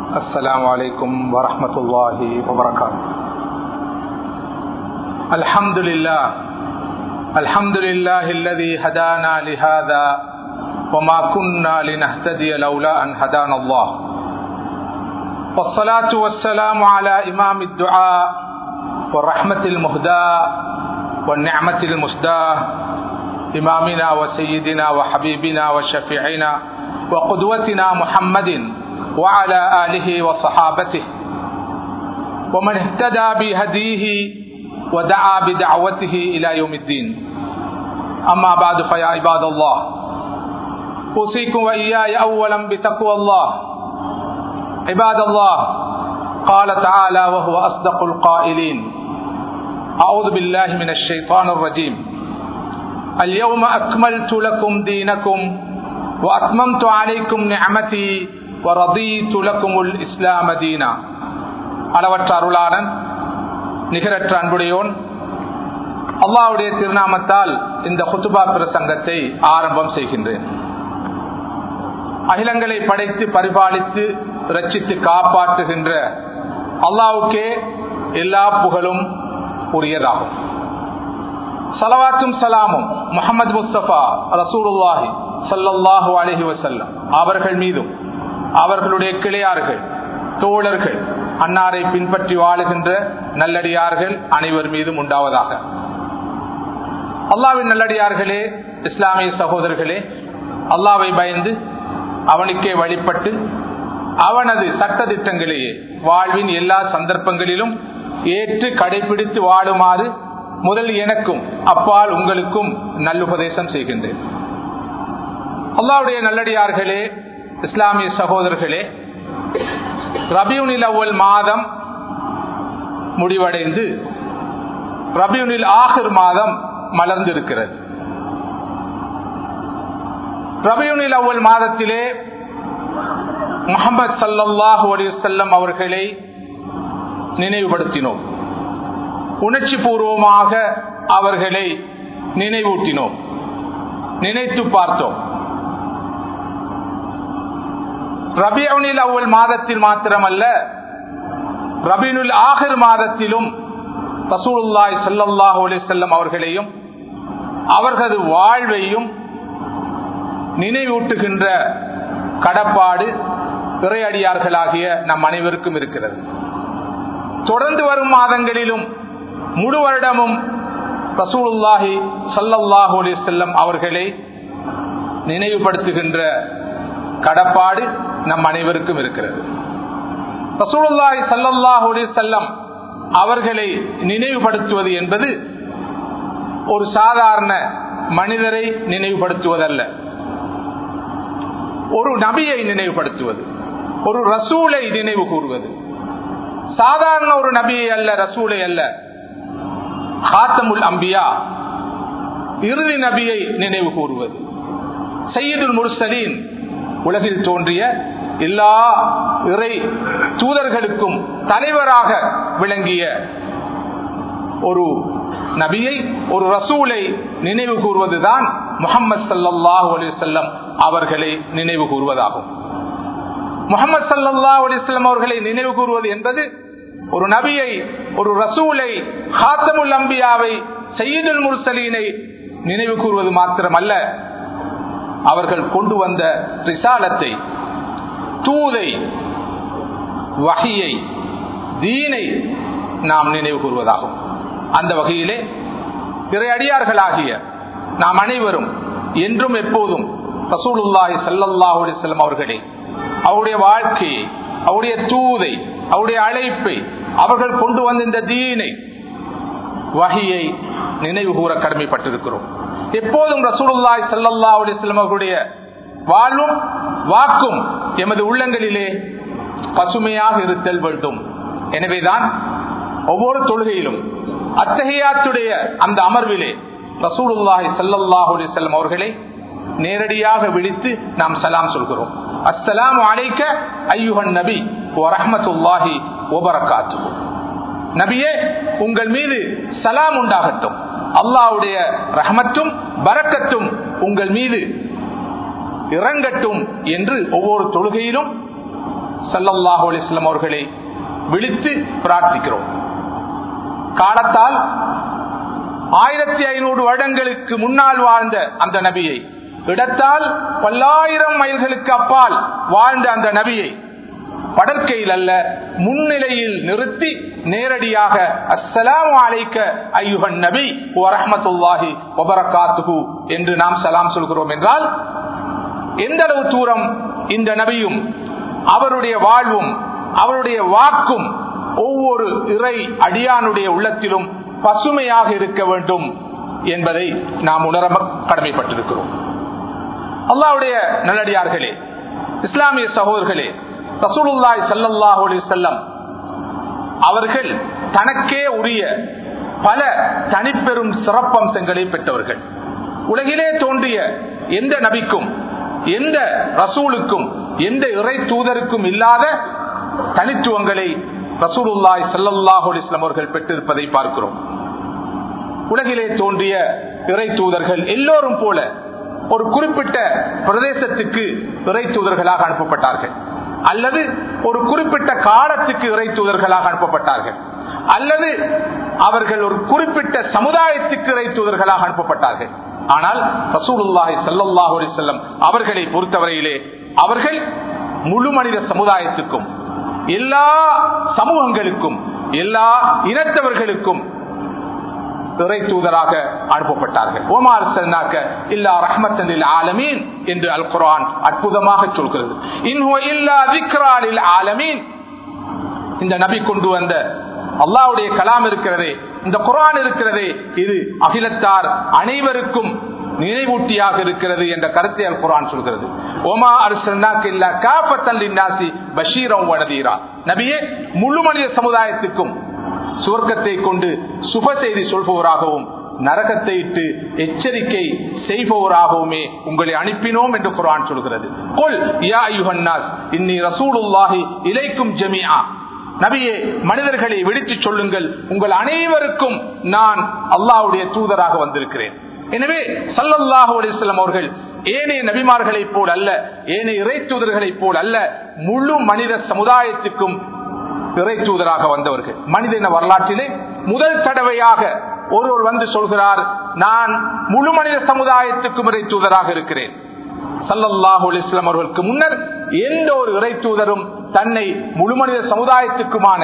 السلام عليكم ورحمة الله وبركاته الحمد لله الحمد لله الذي هدانا لهذا وما كنا لنهتدي لولا أن هدانا الله والصلاة والسلام على إمام الدعاء والرحمة المهداة والنعمة المسداة إمامنا وسيدنا وحبيبنا وشفيعنا وقدوتنا محمد وعلى آله وصحابته ومن اهتدى بهديه ودعا بدعوته إلى يوم الدين أما بعد فيا عباد الله أوصيكم وإياي أولا بتقوى الله عباد الله قال تعالى وهو أصدق القائلين أعوذ بالله من الشيطان الرجيم اليوم أكملت لكم دينكم وأتممت عليكم نعمتي ورضيت لكم الإسلام دينا அளவற்ற அருளாளன் நிகரற்ற அன்புடையோன் அல்லாவுடைய திருநாமத்தால் இந்த குத்துபா பிரசங்கத்தை ஆரம்பம் செய்கின்றேன் அகிலங்களை படைத்து பரிபாலித்து ரச்சித்து காப்பாற்றுகின்ற அல்லாவுக்கே எல்லா புகழும் உரியதாகும் சலவாத்தும் சலாமும் முகமது முஸ்தபா ரசூலுல்லாஹி சல்லல்லாஹு அலஹி வசல்லம் அவர்கள் மீதும் அவர்களுடைய கிளையார்கள் தோழர்கள் அன்னாரை பின்பற்றி வாழுகின்ற நல்லடியார்கள் அனைவர் மீதும் உண்டாவதாக அல்லாவின் நல்லடியார்களே இஸ்லாமிய சகோதரர்களே அல்லாவை பயந்து அவனுக்கே வழிபட்டு அவனது சட்ட திட்டங்களையே வாழ்வின் எல்லா சந்தர்ப்பங்களிலும் ஏற்று கடைபிடித்து வாழுமாறு முதல் எனக்கும் அப்பால் உங்களுக்கும் நல்லுபதேசம் செய்கின்றேன் அல்லாவுடைய நல்லடியார்களே இஸ்லாமிய சகோதரர்களே ரபியுனில் அவ்வல் மாதம் முடிவடைந்து ரபியுனில் ஆஹிர் மாதம் மலர்ந்திருக்கிறது ரபியுனில் அவ்வல் மாதத்திலே முகமது சல்லாஹூ அலிசல்லம் அவர்களை நினைவுபடுத்தினோம் உணர்ச்சி பூர்வமாக அவர்களை நினைவூட்டினோம் நினைத்து பார்த்தோம் ரபியுனில் அவ்வல் மாதத்தில் மாத்திரமல்ல ரபினுல் ஆஹிர் மாதத்திலும் ரசூலுல்லாய் சல்லாஹூ அலிசல்லம் அவர்களையும் அவர்களது வாழ்வையும் நினைவூட்டுகின்ற கடப்பாடு இறையடியார்களாகிய நம் அனைவருக்கும் இருக்கிறது தொடர்ந்து வரும் மாதங்களிலும் முழு வருடமும் ரசூலுல்லாஹி சல்லல்லாஹு அலி செல்லம் அவர்களை நினைவுபடுத்துகின்ற கடப்பாடு நம் அனைவருக்கும் இருக்கிறது ரசூலுல்லாஹி சல்லல்லாஹு அலி செல்லம் அவர்களை நினைவுபடுத்துவது என்பது ஒரு சாதாரண மனிதரை நினைவுபடுத்துவதல்ல ஒரு நபியை நினைவுபடுத்துவது ஒரு ரசூலை நினைவு கூறுவது சாதாரண ஒரு நபியை அல்ல ரசூலை அல்ல ஹாத்தமுல் அம்பியா இறுதி நபியை நினைவு கூறுவது சையீதுல் முர்சலீன் உலகில் தோன்றிய எல்லா இறை தூதர்களுக்கும் தலைவராக விளங்கிய ஒரு நபியை ஒரு ரசூலை நினைவு கூறுவதுதான் முகமது சல்லாஹூ அலிசல்லம் அவர்களை நினைவு கூறுவதாகும் முகமது சல்லா அலிஸ்லாம் அவர்களை நினைவு கூறுவது என்பது ஒரு நபியை ஒரு ரசூலை ஹாத்தமுல் அம்பியாவை சையீதுல் முர்சலீனை நினைவு கூறுவது மாத்திரமல்ல அவர்கள் கொண்டு வந்த ரிசாலத்தை தூதை வகையை தீனை நாம் நினைவு கூறுவதாகும் அந்த வகையிலே பிற அடியார்களாகிய நாம் அனைவரும் என்றும் எப்போதும் ரசூலுல்லாஹி சல்லல்லாஹு அலிஸ்லாம் அவர்களே அவருடைய வாழ்க்கையை அவருடைய தூதை அவருடைய அழைப்பை அவர்கள் கொண்டு வந்த இந்த தீனை வகையை நினைவு கூற கடமைப்பட்டிருக்கிறோம் எப்போதும் ரசூலுல்லாய் சல்லல்லா அலிஸ்லாம் அவர்களுடைய வாழ்வும் வாக்கும் எமது உள்ளங்களிலே பசுமையாக இருத்தல் வேண்டும் எனவேதான் ஒவ்வொரு தொழுகையிலும் அத்தகையாத்துடைய அந்த அமர்விலே ரசூலுல்லாஹி சல்லல்லாஹு அலிஸ்லாம் அவர்களை நேரடியாக விழித்து நாம் சலாம் சொல்கிறோம் அஸ்ஸலாம் அலைக்க ஐயுகன் நபி வரஹமத்துல்லாஹி ஒபரக்காத்து நபியே உங்கள் மீது சலாம் உண்டாகட்டும் அல்லாவுடைய ரஹமத்தும் பரக்கத்தும் உங்கள் மீது இறங்கட்டும் என்று ஒவ்வொரு தொழுகையிலும் சல்லல்லாஹு அலிஸ்லாம் அவர்களை விழித்து பிரார்த்திக்கிறோம் காலத்தால் ஆயிரத்தி ஐநூறு வருடங்களுக்கு முன்னால் வாழ்ந்த அந்த நபியை இடத்தால் பல்லாயிரம் மைல்களுக்கு அப்பால் வாழ்ந்த அந்த நபியை படற்கையில் அல்ல முன்னிலையில் நிறுத்தி நேரடியாக அஸ்ஸலாம் அலைக்க ஐயுகன் நபி வரஹமத்துல்லாஹி வபரகாத்துஹு என்று நாம் சலாம் சொல்கிறோம் என்றால் எந்த அளவு தூரம் இந்த நபியும் அவருடைய வாழ்வும் அவருடைய வாக்கும் ஒவ்வொரு இறை அடியானுடைய உள்ளத்திலும் பசுமையாக இருக்க வேண்டும் என்பதை நாம் உணர கடமைப்பட்டிருக்கிறோம் அல்லாவுடைய நல்லடியார்களே இஸ்லாமிய சகோதரர்களே ரசூலுல்லாய் சல்லல்லாஹு அலி செல்லம் அவர்கள் தனக்கே உரிய பல தனிப்பெரும் சிறப்பம்சங்களை பெற்றவர்கள் உலகிலே தோன்றிய எந்த நபிக்கும் எந்த ரசூலுக்கும் எந்த இறை தூதருக்கும் இல்லாத தனித்துவங்களை ரசூலுல்லாய் சல்லல்லாஹு இஸ்லாம் அவர்கள் பெற்றிருப்பதை பார்க்கிறோம் உலகிலே தோன்றிய இறை தூதர்கள் எல்லோரும் போல ஒரு குறிப்பிட்ட பிரதேசத்துக்கு இறை தூதர்களாக அனுப்பப்பட்டார்கள் அல்லது ஒரு குறிப்பிட்ட காலத்துக்கு இறை தூதர்களாக அனுப்பப்பட்டார்கள் அல்லது அவர்கள் ஒரு குறிப்பிட்ட சமுதாயத்துக்கு இறை தூதர்களாக அனுப்பப்பட்டார்கள் ஆனால் ரசூலுல்லாஹி சல்லாஹூ செல்லம் அவர்களை பொறுத்தவரையிலே அவர்கள் முழு மனித சமுதாயத்துக்கும் எல்லா சமூகங்களுக்கும் எல்லா இனத்தவர்களுக்கும் இறை தூதராக அனுப்பப்பட்டார்கள் ஓமார் சென்னாக்க இல்லா ரஹமத்தனில் ஆலமீன் என்று அல் குரான் அற்புதமாக சொல்கிறது இன்ஹோ இல்லா விக்ராலில் ஆலமீன் இந்த நபி கொண்டு வந்த அல்லாவுடைய கலாம் இருக்கிறதே இந்த குரான் இருக்கிறதே இது அகிலத்தார் அனைவருக்கும் நினைவூட்டியாக இருக்கிறது என்ற கருத்தை அல் குரான் சொல்கிறது ஓமா அரசீரா நபியே முழு மனித சமுதாயத்துக்கும் சுவர்க்கத்தை கொண்டு சுப செய்தி சொல்பவராகவும் நரகத்தை இட்டு எச்சரிக்கை செய்பவராகவுமே உங்களை அனுப்பினோம் என்று குரான் சொல்கிறது கொல் யா யுஹன்னாஸ் இன்னி ரசூலுல்லாஹி இலைக்கும் ஜமியா நபியே மனிதர்களை விடுத்து சொல்லுங்கள் உங்கள் அனைவருக்கும் நான் அல்லாவுடைய தூதராக வந்திருக்கிறேன் எனவே சல்லல்லாஹு அலிஸ்லாம் அவர்கள் ஏனைய நபிமார்களை போல் அல்ல ஏனைய இறை தூதர்களை போல் அல்ல முழு மனித சமுதாயத்துக்கும் இறை தூதராக வந்தவர்கள் மனிதன வரலாற்றிலே முதல் தடவையாக ஒருவர் வந்து சொல்கிறார் நான் முழு மனித சமுதாயத்துக்கும் இறை தூதராக இருக்கிறேன் சல்லல்லாஹு இஸ்லாம் அவர்களுக்கு முன்னர் எந்த ஒரு இறை தூதரும் தன்னை முழு மனித சமுதாயத்துக்குமான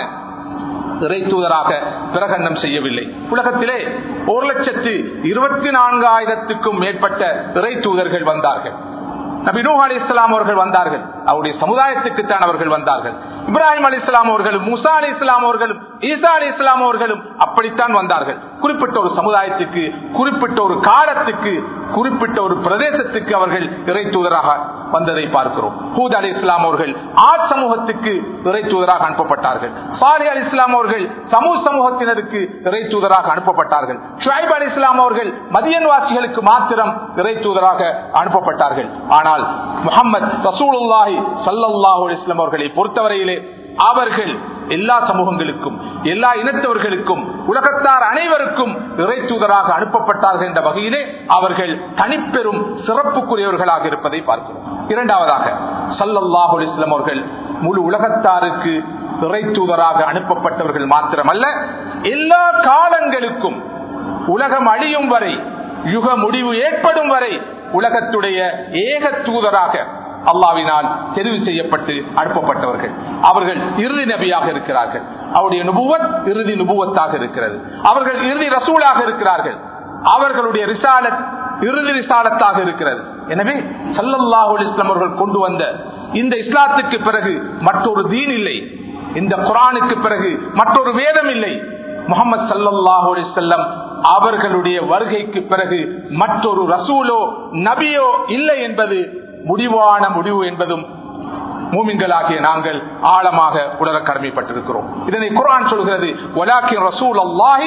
இறை தூதராக பிரகடனம் செய்யவில்லை உலகத்திலே ஒரு லட்சத்து இருபத்தி நான்காயிரத்துக்கும் மேற்பட்ட இறை தூதர்கள் வந்தார்கள் நபி நூ அலி இஸ்லாம் அவர்கள் வந்தார்கள் அவருடைய சமுதாயத்துக்குத்தான் அவர்கள் வந்தார்கள் இப்ராஹிம் அலி இஸ்லாம் அவர்களும் முசா அலி இஸ்லாம் அவர்களும் ஈசா அலி இஸ்லாம் அவர்களும் அப்படித்தான் வந்தார்கள் குறிப்பிட்ட ஒரு சமுதாயத்துக்கு குறிப்பிட்ட ஒரு காலத்துக்கு குறிப்பிட்ட ஒரு பிரதேசத்துக்கு அவர்கள் இறை தூதராக வந்ததை பார்க்கிறோம் ஹூத் அலி இஸ்லாம் அவர்கள் ஆட் சமூகத்துக்கு இறை தூதராக அனுப்பப்பட்டார்கள் சாலி அலி இஸ்லாம் அவர்கள் சமூக சமூகத்தினருக்கு இறை தூதராக அனுப்பப்பட்டார்கள் ஷுவைப் அலி இஸ்லாம் அவர்கள் மதியன் வாசிகளுக்கு மாத்திரம் இறை தூதராக அனுப்பப்பட்டார்கள் ஆனால் முகமது ரசூலுல்லாஹி சல்லாஹூ இஸ்லாம் அவர்களை பொறுத்தவரையிலே அவர்கள் எல்லா சமூகங்களுக்கும் எல்லா இனத்தவர்களுக்கும் உலகத்தார் அனைவருக்கும் இறை தூதராக அனுப்பப்பட்டார்கள் என்ற வகையிலே அவர்கள் தனிப்பெரும் சிறப்புக்குரியவர்களாக இருப்பதை பார்க்கிறோம் இரண்டாவதாக சல்லல்லாஹு இஸ்லாம் அவர்கள் முழு உலகத்தாருக்கு இறை தூதராக அனுப்பப்பட்டவர்கள் மாத்திரமல்ல எல்லா காலங்களுக்கும் உலகம் அழியும் வரை யுக முடிவு ஏற்படும் வரை உலகத்துடைய ஏக தூதராக அல்லாவினால் தெரிவு செய்யப்பட்டு அனுப்பப்பட்டவர்கள் அவர்கள் இறுதி நபியாக இருக்கிறார்கள் அவருடைய நுபுவத் இறுதி நுபுவத்தாக இருக்கிறது அவர்கள் இறுதி ரசூலாக இருக்கிறார்கள் அவர்களுடைய ரிசாலத் இறுதி ரிசாலத்தாக இருக்கிறது எனவே சல்லல்லாஹு இஸ்லாம் அவர்கள் கொண்டு வந்த இந்த இஸ்லாத்துக்கு பிறகு மற்றொரு தீன் இல்லை இந்த குரானுக்கு பிறகு மற்றொரு வேதம் இல்லை முகமது சல்லாஹூ செல்லம் அவர்களுடைய வருகைக்கு பிறகு மற்றொரு ரசூலோ நபியோ இல்லை என்பது முடிவான முடிவு என்பதும் மூமின்களாகிய நாங்கள் ஆழமாக உணர கடமைப்பட்டிருக்கிறோம் இதனை குரான் சொல்கிறது ரசூல் அல்லாஹி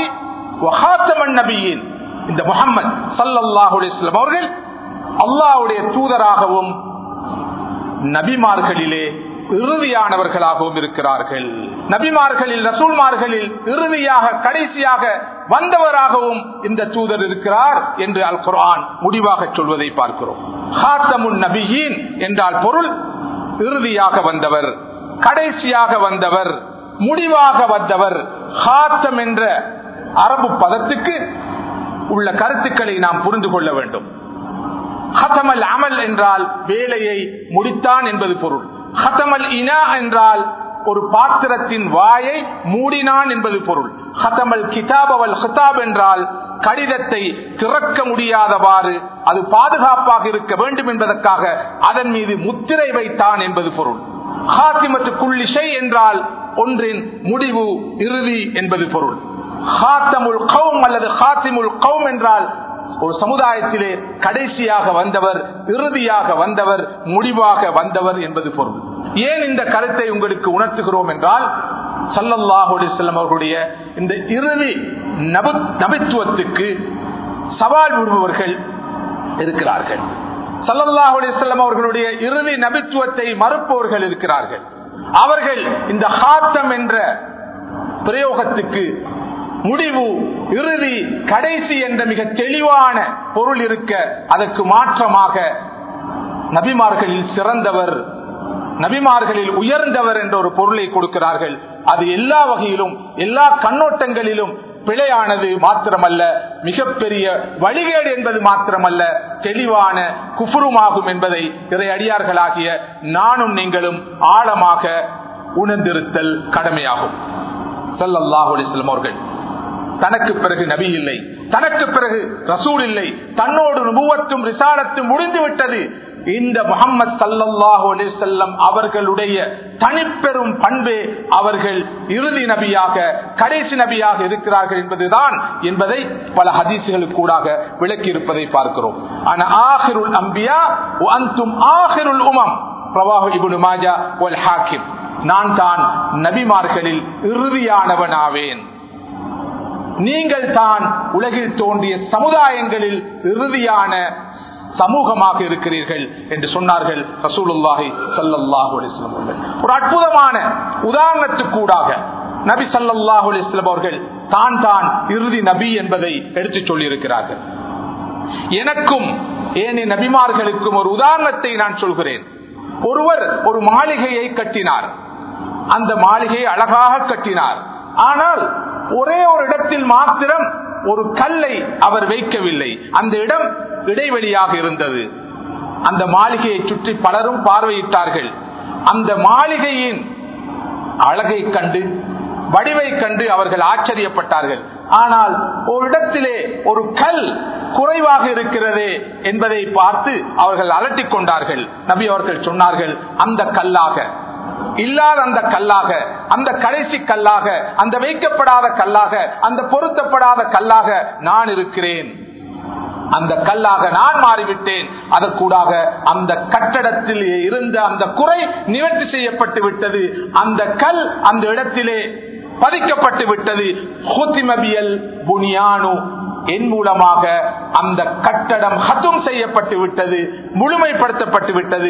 நபியின் இந்த முகமது சல்லாஹூ இஸ்லாம் அவர்கள் அல்லாஹுடைய தூதராகவும் நபிமார்களிலே இறுதியானவர்களாகவும் இருக்கிறார்கள் நபிமார்களில் ரசூல்மார்களில் இறுதியாக கடைசியாக வந்தவராகவும் இந்த தூதர் இருக்கிறார் என்று அல் குரான் முடிவாக சொல்வதை பார்க்கிறோம் ஹாத்தமுன் நபியின் என்றால் பொருள் இறுதியாக வந்தவர் கடைசியாக வந்தவர் முடிவாக வந்தவர் ஹாத்தம் என்ற அரபு பதத்துக்கு உள்ள கருத்துக்களை நாம் புரிந்து கொள்ள வேண்டும் ஹத்தமல் அமல் என்றால் வேலையை முடித்தான் என்பது பொருள் ஹத்தமல் இனா என்றால் ஒரு பாத்திரத்தின் வாயை மூடினான் என்பது பொருள் ஹத்தமல் கிதாப் அவல் ஹிதாப் என்றால் கடிதத்தை திறக்க முடியாதவாறு அது பாதுகாப்பாக இருக்க வேண்டும் என்பதற்காக அதன் மீது முத்திரை வைத்தான் என்பது பொருள் ஹாத்திமத்து குள்ளிஷை என்றால் ஒன்றின் முடிவு இறுதி என்பது பொருள் ஹாத்தமுல் கௌம் அல்லது ஹாத்திமுல் கௌம் என்றால் ஒரு சமுதாயத்திலே கடைசியாக வந்தவர் இறுதியாக வந்தவர் முடிவாக வந்தவர் என்பது பொருள் ஏன் இந்த கருத்தை உங்களுக்கு உணர்த்துகிறோம் என்றால் சல்லல்லாஹு செல்லம் அவர்களுடைய இந்த இறுதி நபித்துவத்துக்கு சவால் விடுபவர்கள் இருக்கிறார்கள் சல்லல்லாஹு செல்லம் அவர்களுடைய இறுதி நபித்துவத்தை மறுப்பவர்கள் இருக்கிறார்கள் அவர்கள் இந்த ஹாத்தம் என்ற பிரயோகத்துக்கு முடிவு இறுதி கடைசி என்ற மிக தெளிவான பொருள் இருக்க அதற்கு மாற்றமாக நபிமார்களில் சிறந்தவர் நபிமார்களில் உயர்ந்தவர் என்ற ஒரு பொருளை கொடுக்கிறார்கள் அது எல்லா வகையிலும் எல்லா கண்ணோட்டங்களிலும் பிழையானது மாத்திரமல்ல மிகப்பெரிய வழிகேடு என்பது மாத்திரமல்ல தெளிவான குஃபுருமாகும் என்பதை இறை அடியார்களாகிய நானும் நீங்களும் ஆழமாக உணர்ந்திருத்தல் கடமையாகும் சல்லல்லாஹு அலிஸ்லம் அவர்கள் தனக்கு பிறகு நபி இல்லை தனக்கு பிறகு ரசூல் இல்லை தன்னோடு நுபுவத்தும் ரிசாலத்தும் முடிந்து விட்டது இந்த முகமது சல்லாஹூ அலிசல்லம் அவர்களுடைய தனிப்பெரும் பண்பே அவர்கள் இறுதி நபியாக கடைசி நபியாக இருக்கிறார்கள் என்பதுதான் என்பதை பல ஹதீசுகளுக்கு கூடாக விளக்கி இருப்பதை பார்க்கிறோம் ஆனா ஆஹிருல் அம்பியா அந்தும் ஆஹிருல் உமம் பிரவாஹு இபுனு மாஜா ஒல் ஹாக்கிம் நான் தான் நபிமார்களில் இறுதியானவனாவேன் நீங்கள் தான் உலகில் தோன்றிய சமுதாயங்களில் இறுதியான சமூகமாக இருக்கிறீர்கள் என்று சொன்னார்கள் ரசூலுல்லாஹி சல்லாஹூ அலிஸ்லாம் அவர்கள் ஒரு அற்புதமான உதாரணத்துக்கூடாக நபி சல்லாஹூ அலிஸ்லாம் அவர்கள் தான் தான் இறுதி நபி என்பதை எடுத்துச் சொல்லியிருக்கிறார்கள் எனக்கும் ஏனி நபிமார்களுக்கும் ஒரு உதாரணத்தை நான் சொல்கிறேன் ஒருவர் ஒரு மாளிகையை கட்டினார் அந்த மாளிகையை அழகாக கட்டினார் ஆனால் ஒரே ஒரு இடத்தில் மாத்திரம் ஒரு கல்லை அவர் வைக்கவில்லை அந்த இடம் இடைவெளியாக இருந்தது அந்த மாளிகையை சுற்றி பலரும் பார்வையிட்டார்கள் அந்த மாளிகையின் அழகை கண்டு வடிவை கண்டு அவர்கள் ஆச்சரியப்பட்டார்கள் ஆனால் ஒரு இடத்திலே ஒரு கல் குறைவாக இருக்கிறதே என்பதை பார்த்து அவர்கள் அலட்டிக் கொண்டார்கள் நபி அவர்கள் சொன்னார்கள் அந்த கல்லாக இல்லாத அந்த கல்லாக அந்த கடைசி கல்லாக அந்த வைக்கப்படாத கல்லாக அந்த பொருத்தப்படாத கல்லாக நான் இருக்கிறேன் அந்த கல்லாக நான் மாறிவிட்டேன் அதற்கூடாக அந்த கட்டடத்தில் இருந்த அந்த குறை நிவர்த்தி செய்யப்பட்டு விட்டது அந்த கல் அந்த இடத்திலே பதிக்கப்பட்டு விட்டது ஹுத்திமபியல் புனியானு என் மூலமாக அந்த கட்டடம் ஹத்தும் செய்யப்பட்டு விட்டது முழுமைப்படுத்தப்பட்டு விட்டது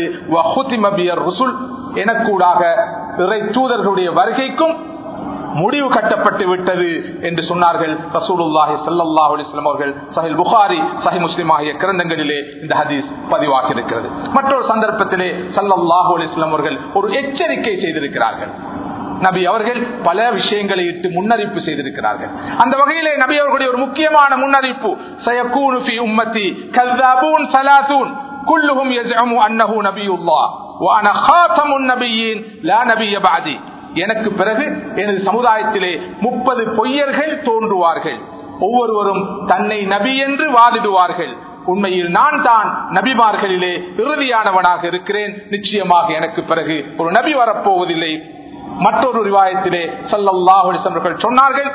ருசுல் எனக்கூடாக இறை தூதர்களுடைய வருகைக்கும் முடிவு கட்டப்பட்டு விட்டது என்று சொன்னார்கள் ரசூலுல்லாஹி சல்லாஹ் அலிஸ்லாம் அவர்கள் சஹில் புகாரி சஹி முஸ்லிம் ஆகிய கிரந்தங்களிலே இந்த ஹதீஸ் பதிவாகி இருக்கிறது மற்றொரு சந்தர்ப்பத்திலே சல்லல்லாஹு அலிஸ்லாம் அவர்கள் ஒரு எச்சரிக்கை செய்திருக்கிறார்கள் நபி அவர்கள் பல விஷயங்களை இட்டு முன்னறிப்பு செய்திருக்கிறார்கள் அந்த வகையிலே நபி அவர்களுடைய ஒரு முக்கியமான முன்னறிப்பு சயக்கூனு ஃபி உம்மத்தி கல்தாபூன் சலாசூன் குல்லுஹும் யஸ்அமு அன்னஹு நபியுல்லாஹ் வ அன காதமுன் நபியீன் லா நபிய பஅதி எனக்கு பிறகு எனது சமுதாயத்திலே முப்பது பொய்யர்கள் தோன்றுவார்கள் ஒவ்வொருவரும் தன்னை நபி என்று வாதிடுவார்கள் உண்மையில் நான் தான் நபிமார்களிலே இறுதியானவனாக இருக்கிறேன் நிச்சயமாக எனக்கு பிறகு ஒரு நபி வரப்போவதில்லை மற்றொரு ரிவாயத்திலே சல்லாஹர்கள் சொன்னார்கள்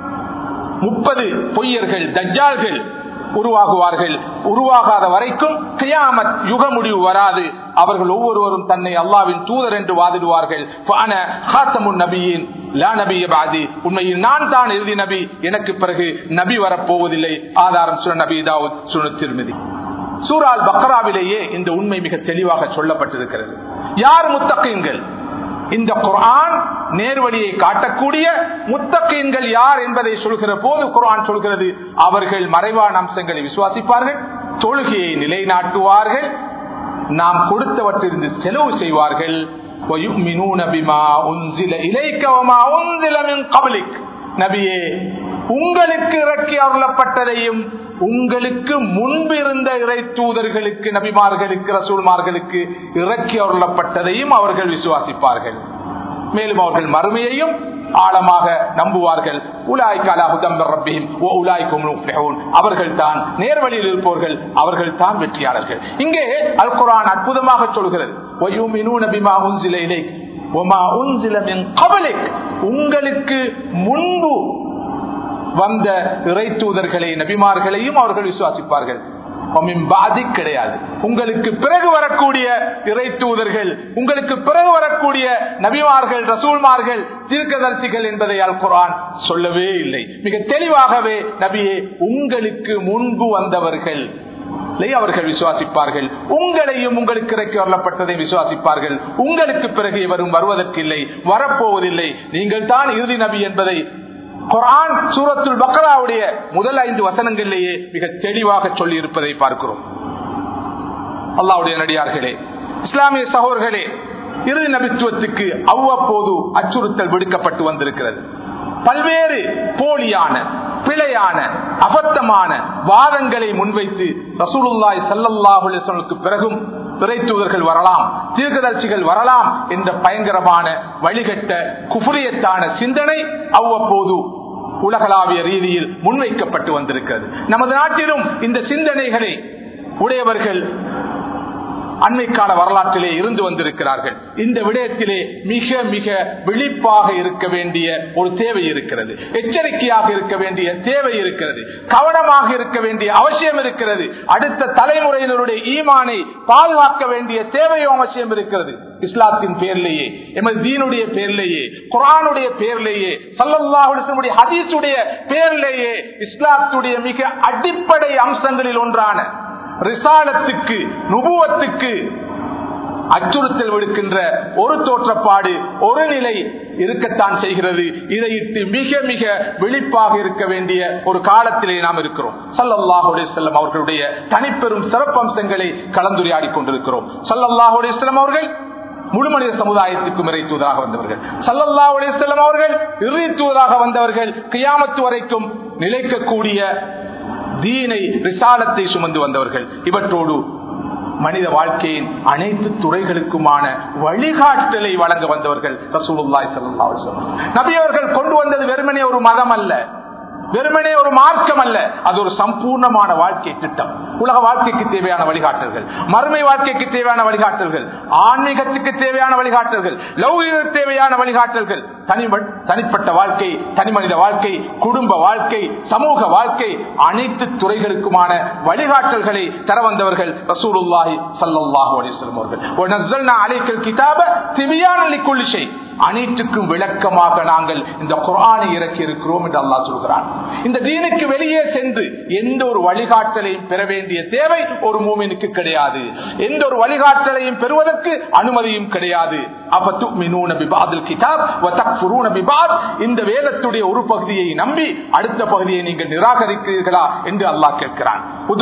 முப்பது பொய்யர்கள் தஜ்ஜால்கள் உருவாகுவார்கள் உருவாகாத வரைக்கும் கியாமத் யுக முடிவு வராது அவர்கள் ஒவ்வொருவரும் தன்னை அல்லாவின் தூதர் என்று வாதிடுவார்கள் நபியின் உண்மையில் நான் தான் இறுதி நபி எனக்கு பிறகு நபி வரப்போவதில்லை ஆதாரம் சுர நபி தாவூத் சுன திருமதி சூரால் பக்ராவிலேயே இந்த உண்மை மிக தெளிவாக சொல்லப்பட்டிருக்கிறது யார் முத்தகங்கள் இந்த குரான் நேர்வழியை காட்டக்கூடிய முத்தகீன்கள் யார் என்பதை சொல்கிற போது குரான் சொல்கிறது அவர்கள் மறைவான அம்சங்களை விசுவாசிப்பார்கள் தொழுகையை நிலைநாட்டுவார்கள் நாம் கொடுத்தவற்றிலிருந்து செலவு செய்வார்கள் وَيُؤْمِنُونَ بِمَا أُنزِلَ إِلَيْكَ وَمَا أُنزِلَ مِن قَبْلِكَ நபியே உங்களுக்கு இறக்கி அருளப்பட்டதையும் உங்களுக்கு முன்பு இருந்த இறை தூதர்களுக்கு நபிமார்களுக்கு ரசூல்மார்களுக்கு இறக்கி அருளப்பட்டதையும் அவர்கள் விசுவாசிப்பார்கள் மேலும் அவர்கள் மறுமையையும் ஆழமாக நம்புவார்கள் அவர்கள் தான் நேர்வழியில் இருப்பவர்கள் அவர்கள் தான் வெற்றியாளர்கள் இங்கே அல் குரான் அற்புதமாக சொல்கிறது உங்களுக்கு முன்பு வந்த இறை தூதர்களை நபிமார்களையும் அவர்கள் விசுவாசிப்பார்கள் கிடையாது உங்களுக்கு பிறகு வரக்கூடிய இறை தூதர்கள் உங்களுக்கு பிறகு வரக்கூடிய நபிமார்கள் ரசூல்மார்கள் தீர்க்கதரிசிகள் என்பதை அல் குரான் சொல்லவே இல்லை மிக தெளிவாகவே நபியே உங்களுக்கு முன்பு வந்தவர்கள் அவர்கள் விசுவாசிப்பார்கள் உங்களையும் உங்களுக்கு இறக்கி வரப்பட்டதை விசுவாசிப்பார்கள் உங்களுக்கு பிறகு எவரும் வருவதற்கு இல்லை வரப்போவதில்லை நீங்கள் தான் இறுதி நபி என்பதை குரான் சூரத்துல் பக்ராவுடைய முதல் ஐந்து வசனங்களிலேயே மிக தெளிவாக சொல்லி இருப்பதை பார்க்கிறோம் அல்லாவுடைய நடிகார்களே இஸ்லாமிய சகோதர்களே இறுதி நபித்துவத்துக்கு அவ்வப்போது அச்சுறுத்தல் விடுக்கப்பட்டு வந்திருக்கிறது பல்வேறு போலியான பிழையான அபத்தமான வாதங்களை முன்வைத்து ரசூலுல்லாய் சல்லல்லாஹுக்கு பிறகும் பிறை தூதர்கள் வரலாம் தீர்க்கதர்சிகள் வரலாம் என்ற பயங்கரமான வழிகட்ட குபுரியத்தான சிந்தனை அவ்வப்போது உலகளாவிய ரீதியில் முன்வைக்கப்பட்டு வந்திருக்கிறது நமது நாட்டிலும் இந்த சிந்தனைகளை உடையவர்கள் அண்மை கால வரலாற்றிலே இருந்து வந்திருக்கிறார்கள் இந்த விடயத்திலே மிக மிக விழிப்பாக இருக்க வேண்டிய ஒரு தேவை இருக்கிறது எச்சரிக்கையாக இருக்க வேண்டிய தேவை இருக்கிறது கவனமாக இருக்க வேண்டிய அவசியம் இருக்கிறது அடுத்த தலைமுறையினருடைய ஈமானை பாதுகாக்க வேண்டிய தேவையும் அவசியம் இருக்கிறது இஸ்லாத்தின் பேர்லேயே எமது தீனுடைய பேர்லேயே குரானுடைய பேர்லேயே சல்லல்லாஹுடைய ஹதீஸுடைய பேர்லேயே இஸ்லாத்துடைய மிக அடிப்படை அம்சங்களில் ஒன்றான ரிசாலத்துக்கு நுபுவத்துக்கு அச்சுறுத்தல் விடுக்கின்ற ஒரு தோற்றப்பாடு ஒரு நிலை இருக்கத்தான் செய்கிறது இதையிட்டு மிக மிக விழிப்பாக இருக்க வேண்டிய ஒரு காலத்திலே நாம் இருக்கிறோம் சல்லல்லாஹுடைய செல்லம் அவர்களுடைய தனிப்பெரும் சிறப்பம்சங்களை கலந்துரையாடி கொண்டிருக்கிறோம் சல்லல்லாஹுடைய செல்லம் அவர்கள் முழு மனித சமுதாயத்துக்கும் இறை தூதராக வந்தவர்கள் சல்லல்லா செல்லம் அவர்கள் இறை தூதராக வந்தவர்கள் கியாமத்து வரைக்கும் நிலைக்கக்கூடிய தீனை விசாலத்தை சுமந்து வந்தவர்கள் இவற்றோடு மனித வாழ்க்கையின் அனைத்து துறைகளுக்குமான வழிகாட்டலை வழங்க வந்தவர்கள் ரசூலுல்லாய் சல்லா நபி அவர்கள் கொண்டு வந்தது வெறுமனே ஒரு மதம் அல்ல வெறுமனே ஒரு மார்க்கம் அல்ல அது ஒரு சம்பூர்ணமான வாழ்க்கை திட்டம் உலக வாழ்க்கைக்கு தேவையான வழிகாட்டல்கள் மறுமை வாழ்க்கைக்கு தேவையான வழிகாட்டல்கள் ஆன்மீகத்துக்கு தேவையான வழிகாட்டல்கள் லௌகிக தேவையான வழிகாட்டல்கள் தனி தனிப்பட்ட வாழ்க்கை தனி மனித வாழ்க்கை குடும்ப வாழ்க்கை சமூக வாழ்க்கை அனைத்து துறைகளுக்குமான வழிகாட்டல்களை தர வந்தவர்கள் ரசூலுல்லாஹி சல்லாஹூ அலிஸ்லம் அவர்கள் அழைக்கல் கிதாப திவியான அனைத்துக்கும் விளக்கமாக நாங்கள் இந்த குரானை இறக்கி இருக்கிறோம் என்று அல்லா சொல்கிறான் இந்த தீனுக்கு வெளியே சென்று எந்த ஒரு வழிகாட்டலையும் பெற வேண்டிய தேவை ஒரு மூமினுக்கு கிடையாது எந்த ஒரு வழிகாட்டலையும் பெறுவதற்கு அனுமதியும் கிடையாது இந்த வேதத்துடைய ஒரு பகுதியை நம்பி அடுத்த பகுதியை நீங்கள் நிராகரிக்கிறீர்களா என்று அல்லாஹ் கேட்கிறான்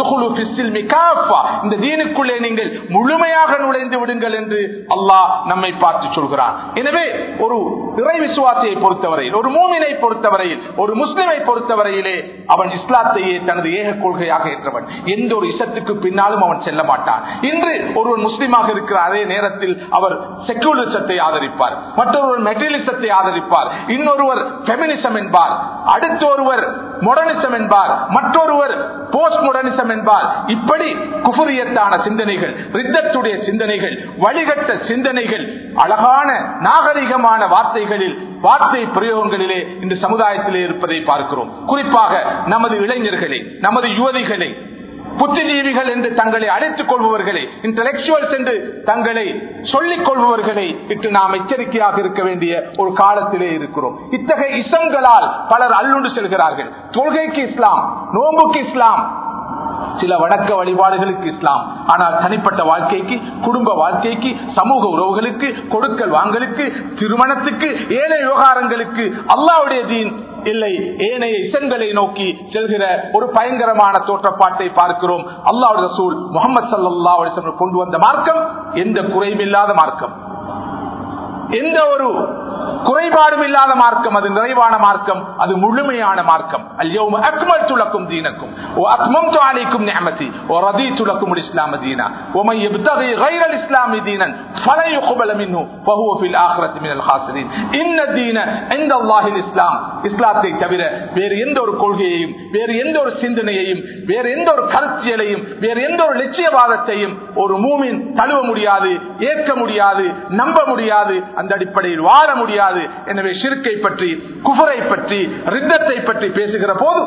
இந்த தீனுக்குள்ளே நீங்கள் முழுமையாக நுழைந்து விடுங்கள் என்று அல்லாஹ் நம்மை பார்த்து சொல்கிறான் எனவே ஒரு இறை விசுவாசியை பொறுத்தவரையில் ஒரு மூமினை பொறுத்தவரையில் ஒரு முஸ்லிமை பொறுத்தவரையிலே அவன் இஸ்லாத்தையே தனது ஏக கொள்கையாக ஏற்றவன் எந்த ஒரு இசத்துக்கு பின்னாலும் அவன் செல்ல மாட்டான் இன்று ஒருவன் முஸ்லிமாக இருக்கிற அதே நேரத்தில் அவர் செக்குலரிசத்தை ஆதரிப்பார் மற்றொருவர் மெட்டீரியலிசத்தை ஆதரிப்பார் இன்னொருவர் பெமினிசம் என்பார் அடுத்த ஒருவர் மொடனிசம் என்பார் மற்றொருவர் போஸ்ட் மொடனிசம் என்பார் இப்படி குபுரியத்தான சிந்தனைகள் ரித்தத்துடைய சிந்தனைகள் வழிகட்ட சிந்தனைகள் அழகான நாகரிகமான வார்த்தைகளில் வார்த்தை பிரயோகங்களிலே இந்த சமுதாயத்திலே இருப்பதை பார்க்கிறோம் குறிப்பாக நமது இளைஞர்களை நமது யுவதிகளை புத்திஜீவிகள் என்று தங்களை அழைத்துக் கொள்பவர்களை இன்டலெக்சுவல்ஸ் என்று தங்களை சொல்லிக் கொள்பவர்களை இட்டு நாம் எச்சரிக்கையாக இருக்க வேண்டிய ஒரு காலத்திலே இருக்கிறோம் இத்தகைய இசங்களால் பலர் அல்லுண்டு செல்கிறார்கள் தொழுகைக்கு இஸ்லாம் நோம்புக்கு இஸ்லாம் சில வணக்க வழிபாடுகளுக்கு இஸ்லாம் ஆனால் தனிப்பட்ட வாழ்க்கைக்கு குடும்ப வாழ்க்கைக்கு சமூக உறவுகளுக்கு கொடுக்கல் வாங்கலுக்கு திருமணத்துக்கு ஏனைய விவகாரங்களுக்கு அல்லாவுடைய தீன் இல்லை ஏனைய இசங்களை நோக்கி செல்கிற ஒரு பயங்கரமான தோற்றப்பாட்டை பார்க்கிறோம் அல்லாவுடைய ரசூல் முகமது சல்லா கொண்டு வந்த மார்க்கம் எந்த குறைவில்லாத மார்க்கம் எந்த ஒரு குறைபாடும் இல்லாத மார்க்கம் அது நிறைவான மார்க்கம் அது முழுமையான மார்க்கம் அல்யோம அக்மல் துலக்கும் தீனக்கும் ஓ அக்மம் துவாலிக்கும் நியமதி ஓ ரதி துலக்கும் இஸ்லாம தீனா ஓமை எப்தகை غير الاسلام دينا فلا يقبل منه وهو في الاخره من الخاسرين ان الدين عند الله الاسلام இஸ்லாத்தை தவிர வேறு எந்த ஒரு கொள்கையையும் வேறு எந்த ஒரு சிந்தனையையும் வேறு எந்த ஒரு கருத்தியலையும் வேறு எந்த ஒரு லட்சியவாதத்தையும் ஒரு மூமின் தழுவ முடியாது ஏற்க முடியாது நம்ப முடியாது அந்த அடிப்படையில் வாழ முடியாது எனவே ஷிர்கை பற்றி குஃபரை பற்றி ரித்தத்தை பற்றி பேசுகிற போது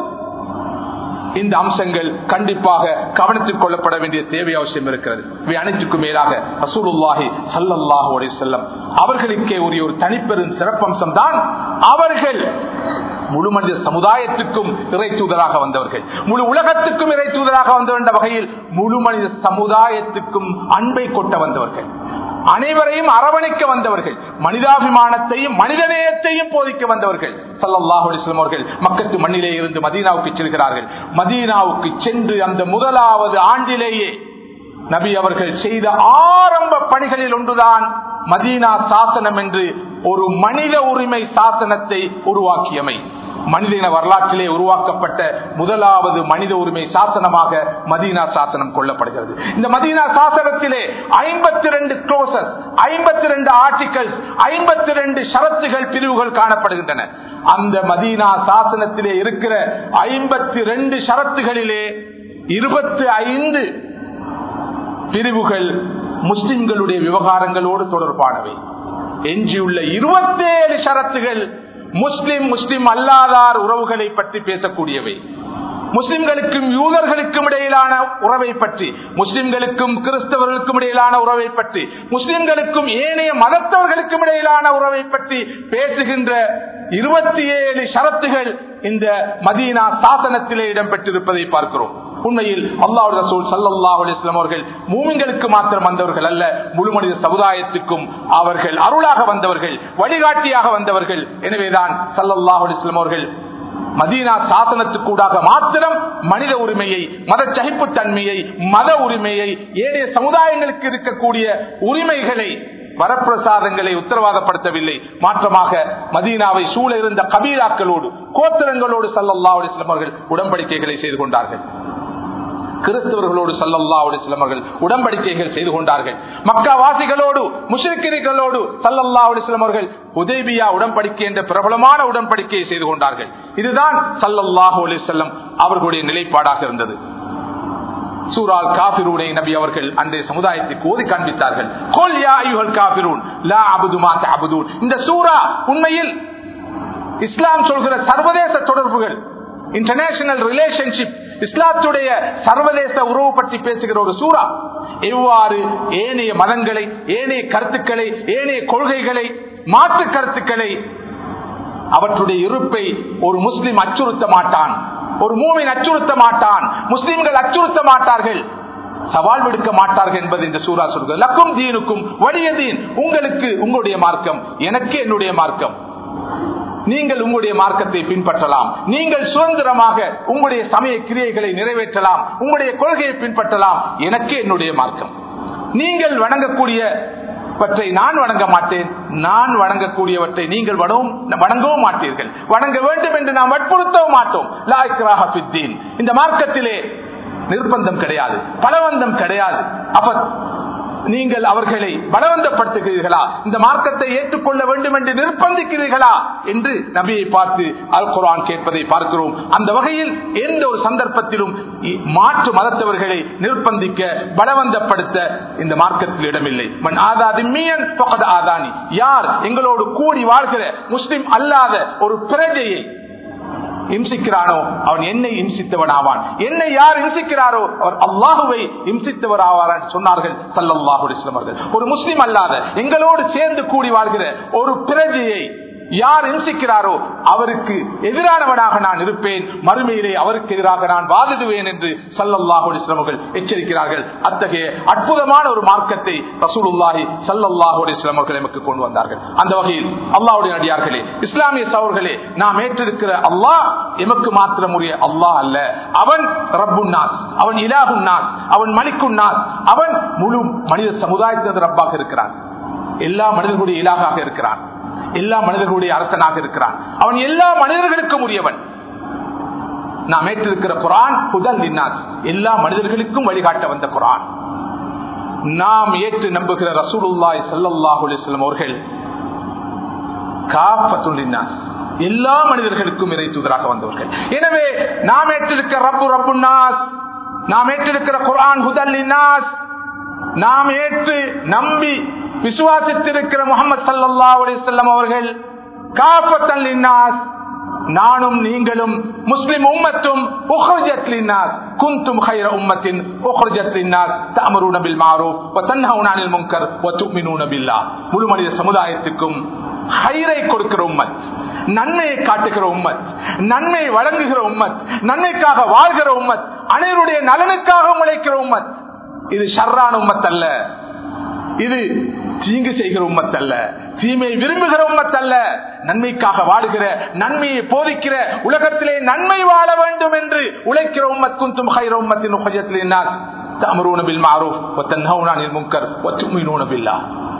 இந்த அம்சங்கள் கண்டிப்பாக கவனத்தில் கொள்ளப்பட வேண்டிய தேவை அவசியம் இருக்கிறது இவை அனைத்துக்கும் மேலாக ரசூலுல்லாஹி சல்லல்லாஹு அலைஹி வஸல்லம் அவர்களுக்கே உரிய ஒரு தனிப்பெரும் சிறப்பம்சம் தான் அவர்கள் முழு மனித சமுதாயத்துக்கும் இறை தூதராக வந்தவர்கள் முழு உலகத்துக்கும் இறை தூதராக வந்தவர் என்ற வகையில் முழு மனித சமுதாயத்துக்கும் அன்பை கொட்ட வந்தவர்கள் அனைவரையும் அரவணைக்க வந்தவர்கள் மனிதாபிமானத்தையும் மனிதநேயத்தையும் போதிக்க வந்தவர்கள் சல்லல்லாஹு அலிஸ்லாம் அவர்கள் மக்கத்து மண்ணிலே இருந்து மதீனாவுக்கு செல்கிறார்கள் மதீனாவுக்கு சென்று அந்த முதலாவது ஆண்டிலேயே நபி அவர்கள் செய்த ஆரம்ப பணிகளில் ஒன்றுதான் மதீனா சாசனம் என்று ஒரு மனித உரிமை சாசனத்தை உருவாக்கியமை மனிதன வரலாற்றிலே உருவாக்கப்பட்ட முதலாவது மனித உரிமை சாசனமாக மதீனா சாசனம் கொள்ளப்படுகிறது இந்த மதீனா சாசனத்திலே ஐம்பத்தி ரெண்டு க்ளோசஸ் ஐம்பத்தி ரெண்டு ஆர்டிகல்ஸ் ஐம்பத்தி ரெண்டு ஷரத்துகள் பிரிவுகள் காணப்படுகின்றன அந்த மதீனா சாசனத்திலே இருக்கிற ஐம்பத்தி ரெண்டு ஷரத்துகளிலே இருபத்தி ஐந்து பிரிவுகள் முஸ்லிம்களுடைய விவகாரங்களோடு தொடர்பானவை எஞ்சியுள்ள இருபத்தேழு ஷரத்துகள் முஸ்லிம் முஸ்லிம் அல்லாதார் உறவுகளை பற்றி பேசக்கூடியவை முஸ்லிம்களுக்கும் யூதர்களுக்கும் இடையிலான உறவை பற்றி முஸ்லிம்களுக்கும் கிறிஸ்தவர்களுக்கும் இடையிலான உறவை பற்றி முஸ்லிம்களுக்கும் ஏனைய மதத்தவர்களுக்கும் இடையிலான உறவை பற்றி பேசுகின்ற இருபத்தி ஏழு ஷரத்துகள் இந்த மதீனா சாசனத்திலே இடம்பெற்றிருப்பதை பார்க்கிறோம் உண்மையில் அல்லாஹ் ரசூல் சல்லாஹ் அலிஸ்லாம் அவர்கள் மூமிங்களுக்கு மாத்திரம் வந்தவர்கள் அல்ல முழு மனித சமுதாயத்துக்கும் அவர்கள் அருளாக வந்தவர்கள் வழிகாட்டியாக வந்தவர்கள் எனவேதான் சல்லல்லாஹ் அலிஸ்லாம் அவர்கள் மதீனா சாசனத்துக்கூடாக மாத்திரம் மனித உரிமையை மத சகிப்புத்தன்மையை மத உரிமையை ஏனைய சமுதாயங்களுக்கு இருக்கக்கூடிய உரிமைகளை வரப்பிரசாதங்களை உத்தரவாதப்படுத்தவில்லை மாற்றமாக மதீனாவை சூழ இருந்த கபீராக்களோடு கோத்திரங்களோடு சல்லல்லா அலிஸ்லாம் அவர்கள் உடன்படிக்கைகளை செய்து கொண்டார்கள் கிறிஸ்தவர்களோடு சல்லல்லா அலிஸ்லாம் அவர்கள் உடன்படிக்கைகள் செய்து கொண்டார்கள் மக்கா வாசிகளோடு முஷ்ரிக்கிரிகளோடு சல்லல்லா அலிஸ்லாம் அவர்கள் உதேபியா உடன்படிக்கை என்ற பிரபலமான உடன்படிக்கையை செய்து கொண்டார்கள் இதுதான் சல்லல்லாஹு அலிசல்லம் அவர்களுடைய நிலைப்பாடாக இருந்தது சூரால் காபிரூனை நபி அவர்கள் அன்றைய சமுதாயத்துக்கு ஓதி காண்பித்தார்கள் கோல் யா ஐயுகள் காபிரூன் லா அபுது மா அபுதூன் இந்த சூரா உண்மையில் இஸ்லாம் சொல்கிற சர்வதேச தொடர்புகள் இன்டர்நேஷனல் ரிலேஷன்ஷிப் இஸ்லாத்துடைய சர்வதேச உறவு பற்றி பேசுகிற ஒரு சூறா எவ்வாறு ஏனைய மதங்களை ஏனைய கருத்துக்களை ஏனைய கொள்கைகளை மாற்று கருத்துக்களை அவற்றுடைய இருப்பை ஒரு முஸ்லிம் அச்சுறுத்த மாட்டான் ஒரு மூமின் அச்சுறுத்த மாட்டான் முஸ்லிம்கள் அச்சுறுத்த மாட்டார்கள் சவால் விடுக்க மாட்டார்கள் என்பது இந்த சூறா சொல்கிறது லக்கும் தீனுக்கும் வலியதீன் உங்களுக்கு உங்களுடைய மார்க்கம் எனக்கு என்னுடைய மார்க்கம் நீங்கள் உங்களுடைய மார்க்கத்தை பின்பற்றலாம் நீங்கள் சுதந்திரமாக உங்களுடைய சமய கிரியைகளை நிறைவேற்றலாம் உங்களுடைய கொள்கையை பின்பற்றலாம் எனக்கு என்னுடைய மார்க்கம் நீங்கள் வணங்கக்கூடிய பற்றை நான் வணங்க மாட்டேன் நான் வணங்கக்கூடியவற்றை நீங்கள் வணங்கவும் மாட்டீர்கள் வணங்க வேண்டும் என்று நாம் வற்புறுத்தவும் மாட்டோம் லாய்க்ராக பித்தீன் இந்த மார்க்கத்திலே நிர்பந்தம் கிடையாது பலவந்தம் கிடையாது அப்ப நீங்கள் அவர்களை பலவந்தப்படுத்துகிறீர்களா இந்த மார்க்கத்தை ஏற்றுக்கொள்ள வேண்டும் என்று நிர்பந்திக்கிறீர்களா என்று நபியை பார்த்து அல் குரான் கேட்பதை பார்க்கிறோம் அந்த வகையில் எந்த ஒரு சந்தர்ப்பத்திலும் மாற்று மதத்தவர்களை நிர்பந்திக்க பலவந்தப்படுத்த இந்த மார்க்கத்தில் இடமில்லை மண் ஆதாதி மீன் ஆதானி யார் எங்களோடு கூடி வாழ்கிற முஸ்லிம் அல்லாத ஒரு பிரஜையை இம்சிக்கிறானோ அவன் என்னை இம்சித்தவன் ஆவான் என்னை யார் இம்சிக்கிறாரோ அவர் அல்லாஹுவை இம்சித்தவர் ஆவார் சொன்னார்கள் சல்லாஹு அவர்கள் ஒரு முஸ்லிம் அல்லாத எங்களோடு சேர்ந்து கூடி வாழ்கிற ஒரு பிரஜையை யார் இம்சிக்கிறாரோ அவருக்கு எதிரானவனாக நான் இருப்பேன் மறுமையிலே அவருக்கு எதிராக நான் வாதிடுவேன் என்று சல்லல்லாஹு அவர்கள் எச்சரிக்கிறார்கள் அத்தகைய அற்புதமான ஒரு மார்க்கத்தை ரசூலுல்லாஹி சல்லல்லாஹு அவர்கள் எமக்கு கொண்டு வந்தார்கள் அந்த வகையில் அல்லாவுடைய நடிகார்களே இஸ்லாமிய சவர்களே நாம் ஏற்றிருக்கிற அல்லாஹ் எமக்கு மாத்திரம் உரிய அல்லாஹ் அல்ல அவன் ரப்புன்னாஸ் அவன் இலாகுன்னாஸ் அவன் மணிக்குன்னாஸ் அவன் முழு மனித சமுதாயத்தின் ரப்பாக இருக்கிறான் எல்லா மனிதர்களுடைய இலாகாக இருக்கிறான் எல்லா மனிதர்களுடைய அரசனாக இருக்கிறான் அவன் எல்லா மனிதர்களுக்கும் உரியவன் நாம் ஏற்றிருக்கிற குரான் புதல் நின்னாஸ் எல்லா மனிதர்களுக்கும் வழிகாட்ட வந்த குரான் நாம் ஏற்று நம்புகிற ரசூலுல்லாய் சல்லாஹூ அலிஸ்லாம் அவர்கள் காப்பத்துல் நின்னாஸ் எல்லா மனிதர்களுக்கும் இறை தூதராக வந்தவர்கள் எனவே நாம் ஏற்றிருக்கிற ரப்பு ரப்பு நாஸ் நாம் ஏற்றிருக்கிற குரான் ஹுதல் நின்னாஸ் நாம் ஏற்று நம்பி விசுவாசித்திருக்கிற முகமது சல்லா அலிசல்லம் அவர்கள் காப்பத்தல் நின்னாஸ் நானும் நீங்களும் முஸ்லிம் உம்மத்தும் குந்தும் خير أمة أخرجت للناس تأمرون بالمعروف وتنهون عن المنكر وتؤمنون بالله முழு மனித சமுதாயத்துக்கும் ஹைரை கொடுக்கிற உம்மத் நன்மையை காட்டுகிற உம்மத் நன்மையை வழங்குகிற உம்மத் நன்மைக்காக வாழ்கிற உம்மத் அனைவருடைய நலனுக்காக உழைக்கிற உம்மத் இது ஷர்ரான உம்மத் அல்ல இது தீங்கு செய்கிற உம்மத் அல்ல தீமையை விரும்புகிற உம்மத் அல்ல நன்மைக்காக வாழுகிற நன்மையை போதிக்கிற உலகத்திலே நன்மை வாழ வேண்டும் என்று உழைக்கிற உம்மத் குந்தும் ஹைர உம்மத்தின் உபயத்தில் تأمرون بالمعروف وتنهون عن المنكر وتؤمنون بالله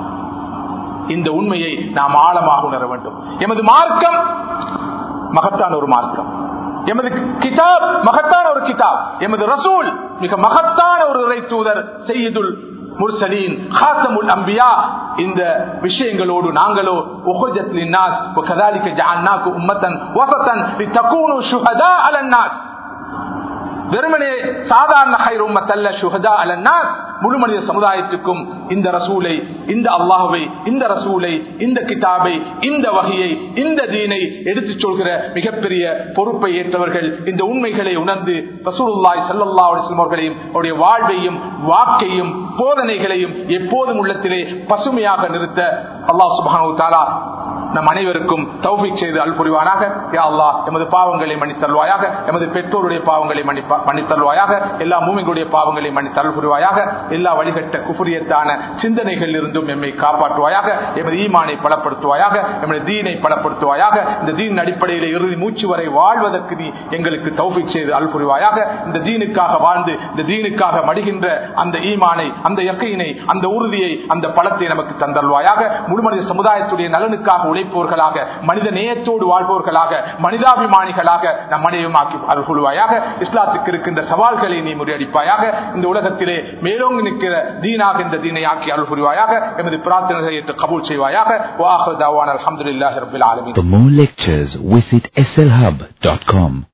இந்த உண்மையை நாம் ஆழமாக உணர வேண்டும் எமது மார்க்கம் மகத்தான ஒரு மார்க்கம் எமது கிதாப் மகத்தான ஒரு கிதாப் எமது ரசூல் மிக மகத்தான ஒரு இறை தூதர் செய்யுதுல் முர்சலீன் ஹாசமுல் அம்பியா இந்த விஷயங்களோடு நாங்களோ உஹஜத் லின்னாஸ் وكذلك جعلناكم امه وسطا لتكونوا شهداء على الناس வெறுமனே சாதாரண ஹைரும்மத்தல்ல சுஹதா அலன்னாஸ் முழு மனித சமுதாயத்துக்கும் இந்த ரசூலை இந்த அல்லாஹுவை இந்த ரசூலை இந்த கிதாபை இந்த வகையை இந்த தீனை எடுத்துச் சொல்கிற மிகப்பெரிய பொறுப்பை ஏற்றவர்கள் இந்த உண்மைகளை உணர்ந்து ரசூலுல்லாய் சல்லல்லா அலிஸ்லம் அவர்களையும் அவருடைய வாழ்வையும் வாக்கையும் போதனைகளையும் எப்போதும் உள்ளத்திலே பசுமையாக நிறுத்த அல்லாஹ் சுபானு தாலா நம் அனைவருக்கும் தௌஃபிக் செய்து அல் புரிவானாக யா அல்லாஹ் எமது பாவங்களை மன்னித்தருவாயாக எமது பெற்றோருடைய பாவங்களை மன்னிப்பா மன்னித்தருவாயாக எல்லா மூமிகளுடைய பாவங்களை மன்னித்தருள் புரிவாயாக எல்லா வழிகட்ட குபுரியத்தான சிந்தனைகளில் இருந்தும் எம்மை காப்பாற்றுவாயாக எமது ஈமானை பலப்படுத்துவாயாக எமது தீனை பலப்படுத்துவாயாக இந்த தீன் அடிப்படையில் இறுதி மூச்சு வரை வாழ்வதற்கு நீ எங்களுக்கு தௌஃபிக் செய்து அல் புரிவாயாக இந்த தீனுக்காக வாழ்ந்து இந்த தீனுக்காக மடிகின்ற அந்த ஈமானை அந்த யக்கையினை அந்த உறுதியை அந்த பலத்தை நமக்கு தந்தல்வாயாக முழுமனித சமுதாயத்துடைய நலனுக்காக உழைப்பவர்களாக மனித நேயத்தோடு வாழ்பவர்களாக மனிதாபிமானிகளாக நம் அனைவமாக்கி அருள்கொள்வாயாக இஸ்லாத்துக்கு இருக்கின்ற சவால்களை நீ முறியடிப்பாயாக இந்த உலகத்திலே மேலோங்கி நிற்கிற தீனாக இந்த தீனை ஆக்கி அருள் புரிவாயாக எமது பிரார்த்தனைகளை ஏற்று கபூல் செய்வாயாக வாஹர் தாவான் அலமதுல்லாஹி ரபில் ஆலமின் For more lectures, visit slhub.com.